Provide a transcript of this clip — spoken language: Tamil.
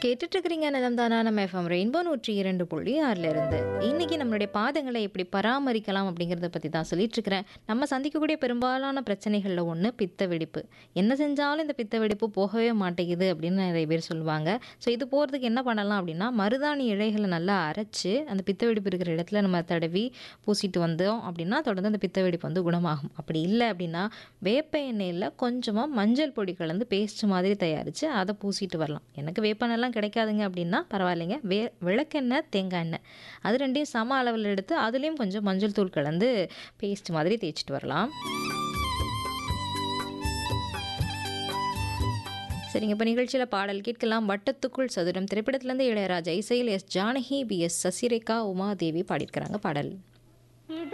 கேட்டுட்டு இருக்கிறீங்க நிலம் தானா நம்ம எஃப்எம் ரெயின்போ நூற்றி இரண்டு புள்ளி ஆறுல இருந்து இன்னைக்கு நம்மளுடைய பாதங்களை எப்படி பராமரிக்கலாம் அப்படிங்கிறத பற்றி தான் சொல்லிட்டு இருக்கிறேன் நம்ம சந்திக்கக்கூடிய பெரும்பாலான பிரச்சனைகளில் ஒன்று பித்த வெடிப்பு என்ன செஞ்சாலும் இந்த பித்த வெடிப்பு போகவே மாட்டேங்குது அப்படின்னு நிறைய பேர் சொல்லுவாங்க ஸோ இது போகிறதுக்கு என்ன பண்ணலாம் அப்படின்னா மருதாணி இலைகளை நல்லா அரைச்சு அந்த பித்த வெடிப்பு இருக்கிற இடத்துல நம்ம தடவி பூசிட்டு வந்தோம் அப்படின்னா தொடர்ந்து அந்த பித்த வெடிப்பு வந்து குணமாகும் அப்படி இல்லை அப்படின்னா வேப்ப எண்ணெயில் கொஞ்சமாக மஞ்சள் பொடி கலந்து பேஸ்ட் மாதிரி தயாரித்து அதை பூசிட்டு வரலாம் எனக்கு வேப்பெண்ணெய்லாம் கிடைக்காதுங்க அப்படின்னா பரவாயில்லைங்க வே விளக்கெண்ணெய் தேங்காய் எண்ணெய் அது ரெண்டையும் சம அளவில் எடுத்து அதுலேயும் கொஞ்சம் மஞ்சள் தூள் கலந்து பேஸ்ட் மாதிரி தேய்ச்சிட்டு வரலாம் சரிங்க இப்போ நிகழ்ச்சியில் பாடல் கேட்கலாம் வட்டத்துக்குள் சதுரம் திரைப்படத்திலேருந்து இளையராஜா இசையில் S Janaki P S Sasirekha Umadevi பாடியிருக்கிறாங்க பாடல்